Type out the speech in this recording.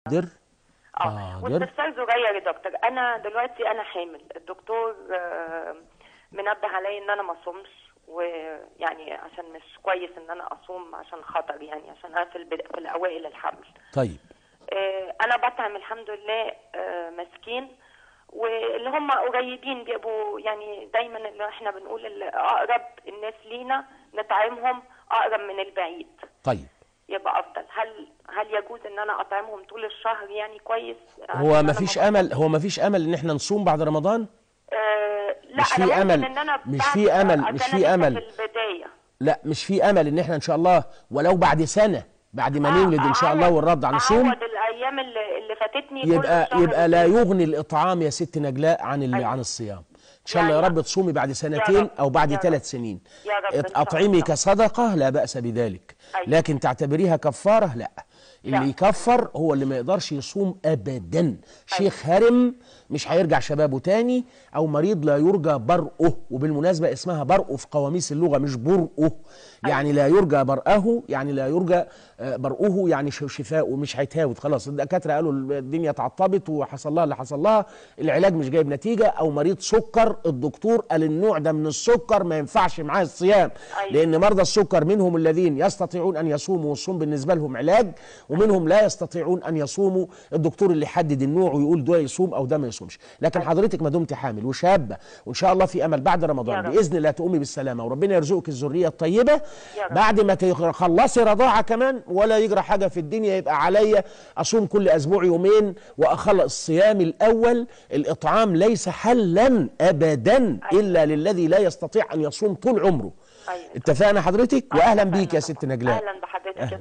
در اه حاضر. واستفسار صغير يا دكتور انا دلوقتي انا حامل الدكتور آه، منبه عليا ان انا ما اصومش ويعني عشان مش كويس ان انا اصوم عشان خطر يعني عشان انا في, البد... في الاوائل الحمل طيب آه، انا بطعم الحمد لله آه، مسكين واللي هم قريبين بيبقوا يعني دايما اللي احنا بنقول اللي اقرب الناس لينا نطعمهم اقرب من البعيد طيب يبقى افضل هل هل يجوز ان انا اطعمهم طول الشهر يعني كويس عشان هو أنا ما فيش ما- امل هو ما فيش امل ان احنا نصوم بعد رمضان آه لا مش أنا في ممكن أمل. ان انا مش بعد- في أمل. أصل مش أنا في لسه أمل. في البدايه لا مش في امل ان احنا ان شاء الله ولو بعد سنه بعد ما نولد ان شاء الله أعوض- والرد عن الصوم اعوض الايام اللي, اللي فاتتني كل يبقى الشهر يبقى لا كله. يغني الاطعام يا ست نجلاء عن ال- أيوة. عن الصيام ان شاء الله يا يعني- رب تصومي بعد سنتين رب. او بعد يا رب. ثلاث سنين يا رب إن شاء اطعمي الله. كصدقه لا باس بذلك أيوة. لكن تعتبريها كفاره لا اللي لا. يكفر هو اللي ما يقدرش يصوم ابدا شيخ هرم مش هيرجع شبابه تاني او مريض لا يرجى برؤه وبالمناسبه اسمها برؤه في قواميس اللغه مش برؤه يعني لا يرجى برأه يعني لا يرجى آه، برؤه يعني ش- شفاؤه مش هيتهاوت خلاص الدكاتره قالوا الدنيا اتعطبت وحصل لها اللي حصل لها العلاج مش جايب نتيجه او مريض سكر الدكتور قال النوع ده من السكر ما ينفعش معاه الصيام أيوة. لان مرضى السكر منهم الذين يستطيعون ان يصوموا والصوم بالنسبه لهم علاج ومنهم لا يستطيعون ان يصوموا الدكتور اللي يحدد النوع ويقول ده يصوم او ده ما يصومش لكن حضرتك ما دمت حامل وشابه وان شاء الله في امل بعد يا رمضان رب. باذن الله تقومي بالسلامه وربنا يرزقك الذريه الطيبه يا رب. بعد ما تخلصي رضاعه كمان ولا يجرى حاجه في الدنيا يبقى عليا اصوم كل اسبوع يومين واخلص الصيام الاول الاطعام ليس حلا ابدا الا للذي لا يستطيع ان يصوم طول عمره أيوة. اتفقنا حضرتك واهلا اتفقنا بيك يا طبعا. ست نجلاء اهلا بحضرتك يا